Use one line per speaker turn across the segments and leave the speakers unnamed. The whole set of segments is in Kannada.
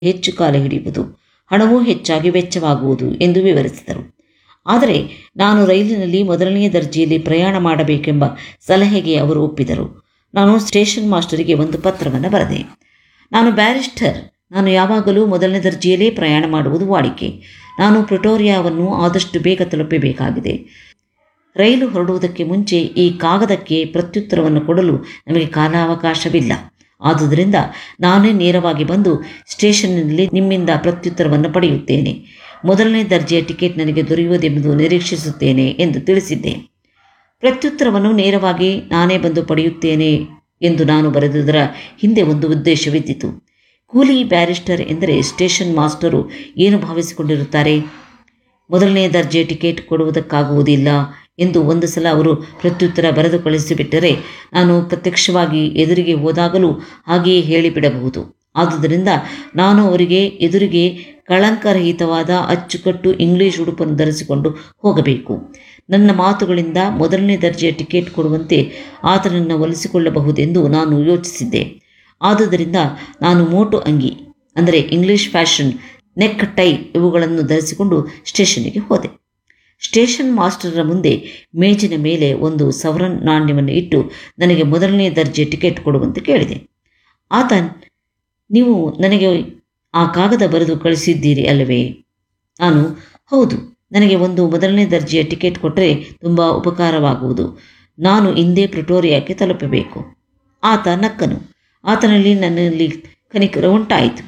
ಹೆಚ್ಚು ಕಾಲ ಹಿಡಿಯುವುದು ಹಣವೂ ಹೆಚ್ಚಾಗಿ ವೆಚ್ಚವಾಗುವುದು ಎಂದು ವಿವರಿಸಿದರು ಆದರೆ ನಾನು ರೈಲಿನಲ್ಲಿ ಮೊದಲನೆಯ ದರ್ಜೆಯಲ್ಲಿ ಪ್ರಯಾಣ ಮಾಡಬೇಕೆಂಬ ಸಲಹೆಗೆ ಅವರು ಒಪ್ಪಿದರು ನಾನು ಸ್ಟೇಷನ್ ಮಾಸ್ಟರಿಗೆ ಒಂದು ಪತ್ರವನ್ನು ಬರೆದೆ ನಾನು ಬ್ಯಾರಿಸ್ಟರ್ ನಾನು ಯಾವಾಗಲೂ ಮೊದಲನೇ ದರ್ಜೆಯಲ್ಲೇ ಪ್ರಯಾಣ ಮಾಡುವುದು ವಾಡಿಕೆ ನಾನು ಪ್ರಿಟೋರಿಯಾವನ್ನು ಆದಷ್ಟು ಬೇಗ ತಲುಪಬೇಕಾಗಿದೆ ರೈಲು ಹೊರಡುವುದಕ್ಕೆ ಮುಂಚೆ ಈ ಕಾಗದಕ್ಕೆ ಪ್ರತ್ಯುತ್ತರವನ್ನು ಕೊಡಲು ನಮಗೆ ಕಾಲಾವಕಾಶವಿಲ್ಲ ಆದುದರಿಂದ ನಾನೇ ನೇರವಾಗಿ ಬಂದು ಸ್ಟೇಷನ್ನಲ್ಲಿ ನಿಮ್ಮಿಂದ ಪ್ರತ್ಯುತ್ತರವನ್ನು ಪಡೆಯುತ್ತೇನೆ ಮೊದಲನೇ ದರ್ಜೆಯ ಟಿಕೆಟ್ ನನಗೆ ದೊರೆಯುವುದೆಂಬುದು ನಿರೀಕ್ಷಿಸುತ್ತೇನೆ ಎಂದು ತಿಳಿಸಿದ್ದೆ ಪ್ರತ್ಯುತ್ತರವನ್ನು ನೇರವಾಗಿ ನಾನೇ ಬಂದು ಪಡೆಯುತ್ತೇನೆ ಎಂದು ನಾನು ಬರೆದುದರ ಹಿಂದೆ ಒಂದು ಉದ್ದೇಶವಿದ್ದಿತು ಕೂಲಿ ಬ್ಯಾರಿಸ್ಟರ್ ಎಂದರೆ ಸ್ಟೇಷನ್ ಮಾಸ್ಟರು ಏನು ಭಾವಿಸಿಕೊಂಡಿರುತ್ತಾರೆ ಮೊದಲನೇ ದರ್ಜೆ ಟಿಕೆಟ್ ಕೊಡುವುದಕ್ಕಾಗುವುದಿಲ್ಲ ಎಂದು ಒಂದು ಸಲ ಅವರು ಪ್ರತ್ಯುತ್ತರ ಬರೆದು ಕಳಿಸಿಬಿಟ್ಟರೆ ನಾನು ಪ್ರತ್ಯಕ್ಷವಾಗಿ ಎದುರಿಗೆ ಹೋದಾಗಲೂ ಹಾಗೆಯೇ ಹೇಳಿಬಿಡಬಹುದು ಆದುದರಿಂದ ನಾನು ಅವರಿಗೆ ಎದುರಿಗೆ ಕಳಂಕರಹಿತವಾದ ಅಚ್ಚುಕಟ್ಟು ಇಂಗ್ಲಿಷ್ ಉಡುಪನ್ನು ಧರಿಸಿಕೊಂಡು ಹೋಗಬೇಕು ನನ್ನ ಮಾತುಗಳಿಂದ ಮೊದಲನೇ ದರ್ಜೆಯ ಟಿಕೆಟ್ ಕೊಡುವಂತೆ ಆತನನ್ನು ಒಲಿಸಿಕೊಳ್ಳಬಹುದೆಂದು ನಾನು ಯೋಚಿಸಿದ್ದೆ ಆದುದರಿಂದ ನಾನು ಮೋಟು ಅಂಗಿ ಅಂದರೆ ಇಂಗ್ಲಿಷ್ ಫ್ಯಾಷನ್ ನೆಕ್ ಟೈ ಇವುಗಳನ್ನು ಧರಿಸಿಕೊಂಡು ಸ್ಟೇಷನ್ನಿಗೆ ಹೋದೆ ಸ್ಟೇಷನ್ ಮಾಸ್ಟರರ ಮುಂದೆ ಮೇಜಿನ ಮೇಲೆ ಒಂದು ಸವರನ್ ನಾಣ್ಯವನ್ನು ಇಟ್ಟು ನನಗೆ ಮೊದಲನೇ ದರ್ಜೆ ಟಿಕೆಟ್ ಕೊಡುವಂತೆ ಕೇಳಿದೆ ಆತ ನೀವು ನನಗೆ ಆ ಕಾಗದ ಬರೆದು ಕಳಿಸಿದ್ದೀರಿ ಅಲ್ಲವೇ ನಾನು ಹೌದು ನನಗೆ ಒಂದು ಮೊದಲನೇ ದರ್ಜೆಯ ಟಿಕೆಟ್ ಕೊಟ್ಟರೆ ತುಂಬ ಉಪಕಾರವಾಗುವುದು ನಾನು ಇಂದೇ ಪ್ರಿಟೋರಿಯಾಕ್ಕೆ ತಲುಪಬೇಕು ಆತ ನಕ್ಕನು ಆತನಲ್ಲಿ ನನ್ನಲ್ಲಿ ಕನಿಕರ ಉಂಟಾಯಿತು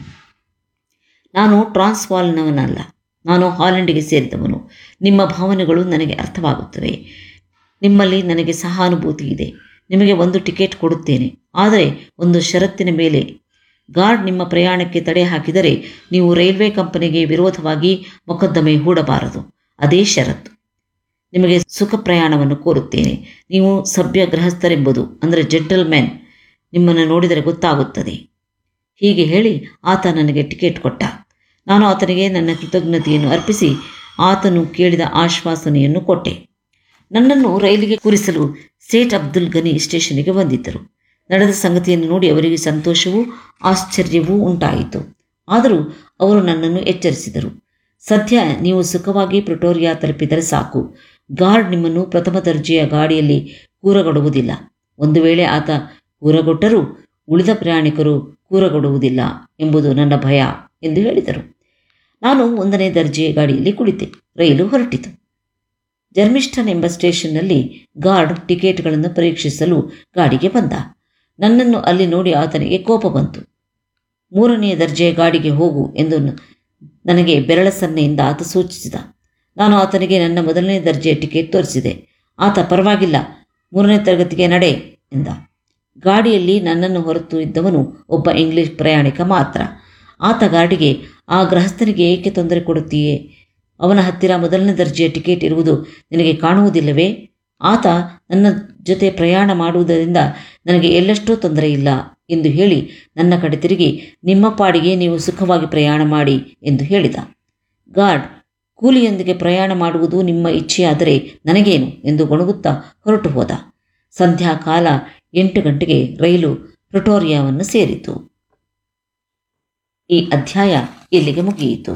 ನಾನು ಟ್ರಾನ್ಸ್ವಾಲ್ನವನಲ್ಲ ನಾನು ಹಾಲೆಂಡಿಗೆ ಸೇರಿದವನು ನಿಮ್ಮ ಭಾವನೆಗಳು ನನಗೆ ಅರ್ಥವಾಗುತ್ತವೆ ನಿಮ್ಮಲ್ಲಿ ನನಗೆ ಸಹಾನುಭೂತಿ ಇದೆ ನಿಮಗೆ ಒಂದು ಟಿಕೆಟ್ ಕೊಡುತ್ತೇನೆ ಆದರೆ ಒಂದು ಷರತ್ತಿನ ಮೇಲೆ ಗಾರ್ಡ್ ನಿಮ್ಮ ಪ್ರಯಾಣಕ್ಕೆ ತಡೆ ಹಾಕಿದರೆ ನೀವು ರೈಲ್ವೆ ಕಂಪನಿಗೆ ವಿರೋಧವಾಗಿ ಮೊಕದ್ದಮೆ ಹೂಡಬಾರದು ಅದೇ ಷರತ್ತು ನಿಮಗೆ ಸುಖ ಪ್ರಯಾಣವನ್ನು ಕೋರುತ್ತೇನೆ ನೀವು ಸಭ್ಯ ಗೃಹಸ್ಥರೆಂಬುದು ಅಂದರೆ ಜೆಂಟಲ್ಮ್ಯಾನ್ ನಿಮ್ಮನ್ನು ನೋಡಿದರೆ ಗೊತ್ತಾಗುತ್ತದೆ ಹೀಗೆ ಹೇಳಿ ಆತ ನನಗೆ ಟಿಕೆಟ್ ಕೊಟ್ಟ ನಾನು ಆತನಿಗೆ ನನ್ನ ಕೃತಜ್ಞತೆಯನ್ನು ಅರ್ಪಿಸಿ ಆತನು ಕೇಳಿದ ಆಶ್ವಾಸನೆಯನ್ನು ಕೊಟ್ಟೆ ನನ್ನನ್ನು ರೈಲಿಗೆ ಕೂರಿಸಲು ಸೇಠ್ ಅಬ್ದುಲ್ ಗನಿ ಸ್ಟೇಷನ್ನಿಗೆ ಬಂದಿದ್ದರು ನಡೆದ ಸಂಗತಿಯನ್ನು ನೋಡಿ ಅವರಿಗೆ ಸಂತೋಷವೂ ಆಶ್ಚರ್ಯವೂ ಉಂಟಾಯಿತು ಆದರೂ ಅವರು ನನ್ನನ್ನು ಎಚ್ಚರಿಸಿದರು ಸದ್ಯ ನೀವು ಸುಖವಾಗಿ ಪ್ರಿಟೋರಿಯಾ ತಲುಪಿದರೆ ಸಾಕು ಗಾರ್ಡ್ ನಿಮ್ಮನ್ನು ಪ್ರಥಮ ದರ್ಜೆಯ ಗಾಡಿಯಲ್ಲಿ ಕೂರಗೊಡುವುದಿಲ್ಲ ಒಂದು ವೇಳೆ ಆತ ಕೂರಗೊಟ್ಟರೂ ಉಳಿದ ಪ್ರಯಾಣಿಕರು ಕೂರಗೊಡುವುದಿಲ್ಲ ಎಂಬುದು ನನ್ನ ಭಯ ಎಂದು ಹೇಳಿದರು ನಾನು ಒಂದನೇ ದರ್ಜೆಯ ಗಾಡಿಯಲ್ಲಿ ಕುಳಿತೆ ರೈಲು ಹೊರಟಿತು ಜರ್ಮಿಸ್ಟನ್ ಎಂಬ ಸ್ಟೇಷನ್ನಲ್ಲಿ ಗಾರ್ಡ್ ಟಿಕೆಟ್ಗಳನ್ನು ಪರೀಕ್ಷಿಸಲು ಗಾಡಿಗೆ ಬಂದ ನನ್ನನ್ನು ಅಲ್ಲಿ ನೋಡಿ ಆತನಿಗೆ ಕೋಪ ಬಂತು ಮೂರನೆಯ ದರ್ಜೆಯ ಗಾಡಿಗೆ ಹೋಗು ಎಂದು ನನಗೆ ಬೆರಳ ಸನ್ನೆಯಿಂದ ಆತ ಸೂಚಿಸಿದ ನಾನು ಆತನಿಗೆ ನನ್ನ ಮೊದಲನೇ ದರ್ಜೆಯ ಟಿಕೆಟ್ ತೋರಿಸಿದೆ ಆತ ಪರವಾಗಿಲ್ಲ ಮೂರನೇ ತರಗತಿಗೆ ನಡೆ ಎಂದ ಗಾಡಿಯಲ್ಲಿ ನನ್ನನ್ನು ಹೊರತು ಇದ್ದವನು ಒಬ್ಬ ಇಂಗ್ಲಿಷ್ ಪ್ರಯಾಣಿಕ ಮಾತ್ರ ಆತ ಗಾಡಿಗೆ ಆ ಗೃಹಸ್ಥನಿಗೆ ಏಕೆ ತೊಂದರೆ ಕೊಡುತ್ತೀಯೇ ಅವನ ಹತ್ತಿರ ಮೊದಲನೇ ದರ್ಜೆಯ ಟಿಕೆಟ್ ಇರುವುದು ನಿನಗೆ ಕಾಣುವುದಿಲ್ಲವೇ ಆತ ನನ್ನ ಜೊತೆ ಪ್ರಯಾಣ ಮಾಡುವುದರಿಂದ ನನಗೆ ಎಲ್ಲಷ್ಟೂ ತೊಂದರೆ ಇಲ್ಲ ಎಂದು ಹೇಳಿ ನನ್ನ ಕಡೆ ತಿರುಗಿ ನಿಮ್ಮ ಪಾಡಿಗೆ ನೀವು ಸುಖವಾಗಿ ಪ್ರಯಾಣ ಮಾಡಿ ಎಂದು ಹೇಳಿದ ಗಾರ್ಡ್ ಕೂಲಿಯೊಂದಿಗೆ ಪ್ರಯಾಣ ಮಾಡುವುದು ನಿಮ್ಮ ಇಚ್ಛೆಯಾದರೆ ನನಗೇನು ಎಂದು ಗೊಣಗುತ್ತಾ ಹೊರಟು ಹೋದ ಸಂಧ್ಯಾಕಾಲ ಎಂಟು ಗಂಟೆಗೆ ರೈಲು ಪ್ರಿಟೋರಿಯಾವನ್ನು ಸೇರಿತು ಈ ಅಧ್ಯಾಯ ಇಲ್ಲಿಗೆ ಮುಗಿಯಿತು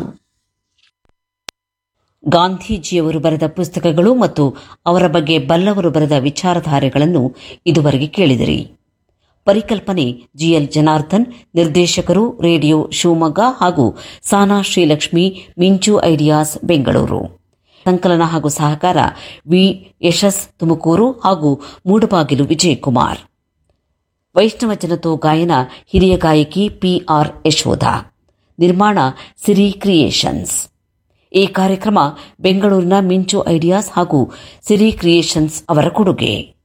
ಗಾಂಧೀಜಿಯವರು ಬರೆದ ಪುಸ್ತಕಗಳು ಮತ್ತು ಅವರ ಬಗ್ಗೆ ಬಲ್ಲವರು ಬರೆದ ವಿಚಾರಧಾರೆಗಳನ್ನು ಇದುವರೆಗೆ ಕೇಳಿದಿರಿ ಪರಿಕಲ್ಪನೆ ಜಿಎಲ್ ಜನಾರ್ದನ್ ನಿರ್ದೇಶಕರು ರೇಡಿಯೋ ಶಿವಮೊಗ್ಗ ಹಾಗೂ ಸಾನಾ ಶ್ರೀಲಕ್ಷ್ಮಿ ಮಿಂಚು ಐಡಿಯಾಸ್ ಬೆಂಗಳೂರು ಸಂಕಲನ ಹಾಗೂ ಸಹಕಾರ ವಿ ಯಶಸ್ ತುಮಕೂರು ಹಾಗೂ ಮೂಡಬಾಗಿಲು ವಿಜಯಕುಮಾರ್ ವೈಷ್ಣವ ಜನತೋ ಗಾಯನ ಹಿರಿಯ ಗಾಯಕಿ ಪಿಆರ್ ಯಶೋಧ ನಿರ್ಮಾಣ ಸಿರಿ ಕ್ರಿಯೇಷನ್ಸ್ ಈ ಕಾರ್ಯಕ್ರಮ ಬೆಂಗಳೂರಿನ ಮಿಂಚು ಐಡಿಯಾಸ್ ಹಾಗೂ ಸಿರಿ ಕ್ರಿಯೇಷನ್ಸ್ ಅವರ ಕೊಡುಗೆ